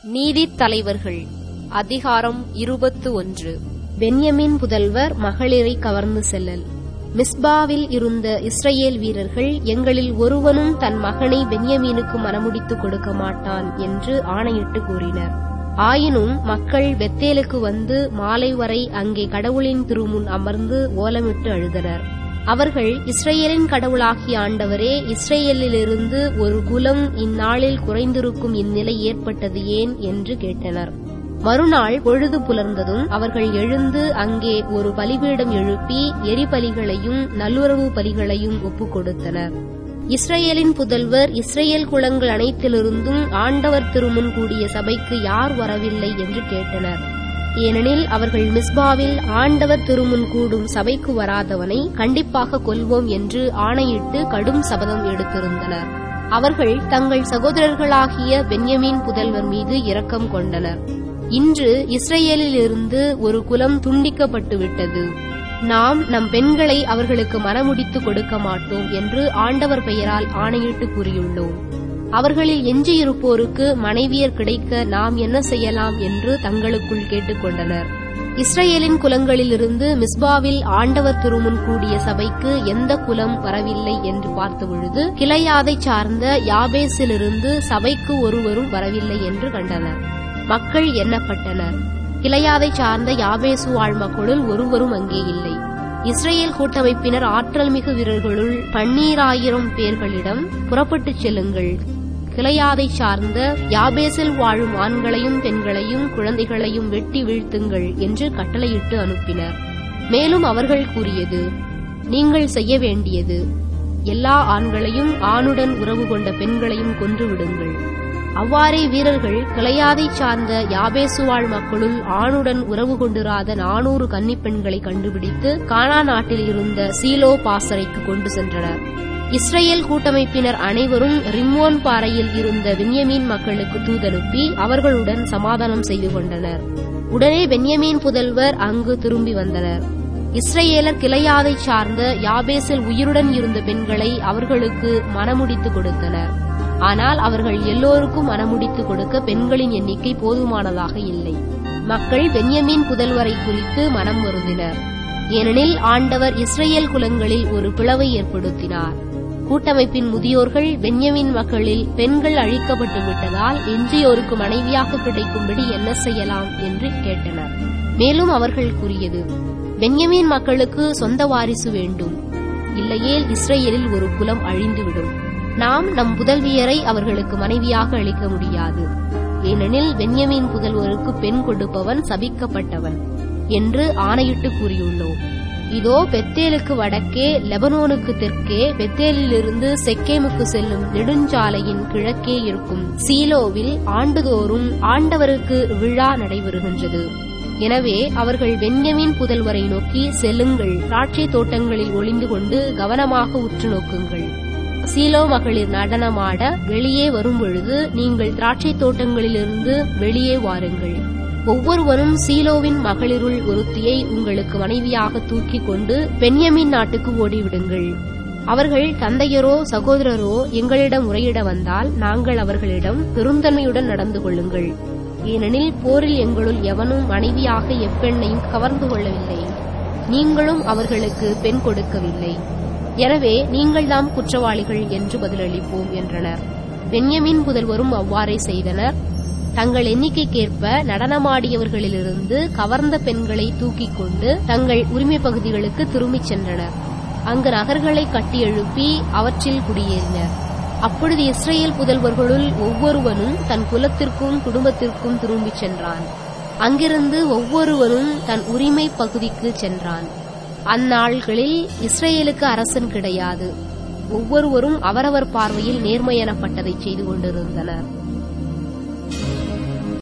நீதித் தலைவர்கள் அதிகாரம் இருபத்து ஒன்று பென்யமின் புதல்வர் மகளிரை கவர்ந்து செல்லல் மிஸ்பாவில் இருந்த இஸ்ரேல் வீரர்கள் எங்களில் ஒருவனும் தன் மகனை பென்யமீனுக்கு மனமுடித்துக் கொடுக்க மாட்டான் என்று ஆணையிட்டு கூறினர் ஆயினும் மக்கள் பெத்தேலுக்கு வந்து மாலை வரை அங்கே கடவுளின் திருமுன் அமர்ந்து ஓலமிட்டு அழுதனர் அவர்கள் இஸ்ரேலின் கடவுளாகிய ஆண்டவரே இஸ்ரேலிலிருந்து ஒரு குலம் இந்நாளில் குறைந்திருக்கும் இந்நிலை ஏற்பட்டது ஏன் என்று கேட்டனர் மறுநாள் பொழுது புலர்ந்ததும் அவர்கள் எழுந்து அங்கே ஒரு பலிபீடம் எழுப்பி எரிபலிகளையும் நல்லுறவு பலிகளையும் ஒப்புக் கொடுத்தனர் இஸ்ரேலின் புதல்வர் இஸ்ரேல் குலங்கள் அனைத்திலிருந்தும் ஆண்டவர் திருமுன் கூடிய சபைக்கு யார் வரவில்லை என்று கேட்டனர் ஏனெனில் அவர்கள் மிஸ்பாவில் ஆண்டவர் திருமுன் கூடும் சபைக்கு வராதவனை கண்டிப்பாக கொல்வோம் என்று ஆணையிட்டு கடும் சபதம் எடுத்திருந்தனர் அவர்கள் தங்கள் சகோதரர்களாகிய பென்யமீன் புதல்வர் மீது இரக்கம் கொண்டனர் இன்று இஸ்ரேலிலிருந்து ஒரு குலம் துண்டிக்கப்பட்டு விட்டது நாம் நம் பெண்களை அவர்களுக்கு மனமுடித்து கொடுக்க மாட்டோம் என்று ஆண்டவர் பெயரால் ஆணையிட்டு கூறியுள்ளோம் அவர்களில் எஞ்சியிருப்போருக்கு மனைவியர் கிடைக்க நாம் என்ன செய்யலாம் என்று தங்களுக்குள் கேட்டுக்கொண்டனர் இஸ்ரேலின் குலங்களிலிருந்து மிஸ்பாவில் ஆண்டவர் திருமுன் கூடிய சபைக்கு எந்த குலம் வரவில்லை என்று பார்த்தபொழுது கிளையாதைச் சார்ந்த யாபேஸிலிருந்து சபைக்கு ஒருவரும் வரவில்லை என்று கண்டனர் மக்கள் எண்ணப்பட்டனர் கிளையாதைச் சார்ந்த யாபேசு வாழ் மக்களுள் ஒருவரும் அங்கே இல்லை இஸ்ரேல் கூட்டமைப்பினர் ஆற்றல் மிகு வீரர்களுள் பன்னீராயிரம் பேர்களிடம் புறப்பட்டுச் செல்லுங்கள் கிளையாதை சார்ந்த யாபேசில் வாழும் ஆண்களையும் பெண்களையும் குழந்தைகளையும் வெட்டி வீழ்த்துங்கள் என்று கட்டளையிட்டு அனுப்பினர் மேலும் அவர்கள் கூறியது நீங்கள் செய்ய வேண்டியது எல்லா ஆண்களையும் ஆணுடன் உறவு கொண்ட பெண்களையும் கொன்று விடுங்கள் அவ்வாறே வீரர்கள் கிளையாதை சார்ந்த யாபேசுவாழ் மக்களுள் ஆணுடன் உறவு கொண்டிராத நானூறு கன்னிப்பெண்களை கண்டுபிடித்து கானா நாட்டில் இருந்த சீலோ பாசறைக்கு கொண்டு சென்றனர் இஸ்ரேல் கூட்டமைப்பினர் அனைவரும் ரிம்மோன் பாறையில் இருந்த பென்யமீன் மக்களுக்கு தூதனுப்பி அவர்களுடன் சமாதானம் செய்து கொண்டனர் உடனே பென்யமீன் புதல்வர் அங்கு திரும்பி வந்தனர் இஸ்ரேலர் கிளையாதை சார்ந்த யாபேசில் உயிருடன் இருந்த பெண்களை அவர்களுக்கு மனமுடித்து கொடுத்தனர் ஆனால் அவர்கள் எல்லோருக்கும் மனமுடித்து கொடுக்க பெண்களின் எண்ணிக்கை போதுமானதாக இல்லை மக்கள் பென்யமீன் புதல்வரை குறித்து மனம் வருந்தினர் ஏனெனில் ஆண்டவர் இஸ்ரேல் குலங்களில் ஒரு பிளவை ஏற்படுத்தினார் கூட்டமைப்பின் முதியோர்கள் பென்யமின் மக்களில் பெண்கள் அழிக்கப்பட்டு விட்டதால் எஞ்சியோருக்கு மனைவியாக கிடைக்கும்படி என்ன செய்யலாம் என்று கேட்டனர் மேலும் அவர்கள் கூறியது பென்யமீன் மக்களுக்கு சொந்த வாரிசு வேண்டும் இல்லையேல் இஸ்ரேலில் ஒரு குலம் அழிந்துவிடும் நாம் நம் புதல்வியரை அவர்களுக்கு மனைவியாக அளிக்க முடியாது ஏனெனில் பென்யமீன் புதல்வருக்கு பெண் கொடுப்பவன் சபிக்கப்பட்டவன் என்று ஆணையிட்டு கூறியுள்ளோம் இதோ பெத்தேலுக்கு வடக்கே லெபனோனுக்கு தெற்கே பெத்தேலிலிருந்து செக்கேமுக்கு செல்லும் நெடுஞ்சாலையின் கிழக்கே இருக்கும் சீலோவில் ஆண்டுதோறும் ஆண்டவருக்கு விழா நடைபெறுகின்றது எனவே அவர்கள் பென்யமின் புதல்வரை நோக்கி செல்லுங்கள் திராட்சை தோட்டங்களில் ஒளிந்து கொண்டு கவனமாக உற்று நோக்குங்கள் சீலோ மகளிர் நடனமாட வெளியே வரும்பொழுது நீங்கள் திராட்சை தோட்டங்களிலிருந்து வெளியே வாருங்கள் ஒவ்வொருவரும் சீலோவின் மகளிருள் ஒருத்தியை உங்களுக்கு மனைவியாக தூக்கிக் கொண்டு பென்யமின் நாட்டுக்கு ஓடிவிடுங்கள் அவர்கள் தந்தையரோ சகோதரரோ எங்களிடம் முறையிட வந்தால் நாங்கள் அவர்களிடம் பெருந்தன்மையுடன் நடந்து கொள்ளுங்கள் ஏனெனில் போரில் எங்களுள் எவனும் மனைவியாக எப்பெண்ணையும் கவர்ந்து கொள்ளவில்லை நீங்களும் அவர்களுக்கு பெண் கொடுக்கவில்லை எனவே நீங்கள்தாம் குற்றவாளிகள் என்று பதிலளிப்போம் என்றனர் பென்யமின் புதல்வரும் அவ்வாறே செய்தனர் தங்கள் எண்ணிக்கைக்கேற்ப நடனமாடியவர்களிலிருந்து கவர்ந்த பெண்களை தூக்கிக் கொண்டு தங்கள் உரிமை பகுதிகளுக்கு திரும்பிச் சென்றனர் அங்கு நகர்களை கட்டி எழுப்பி அவற்றில் குடியேறினர் அப்பொழுது இஸ்ரேல் புதல்வர்களுள் ஒவ்வொருவனும் தன் குலத்திற்கும் குடும்பத்திற்கும் திரும்பிச் சென்றான் அங்கிருந்து ஒவ்வொருவனும் தன் உரிமை பகுதிக்கு சென்றான் அந்நாள்களில் இஸ்ரேலுக்கு அரசன் கிடையாது ஒவ்வொருவரும் அவரவர் பார்வையில் நேர்மையெனப்பட்டதை செய்து கொண்டிருந்தனர்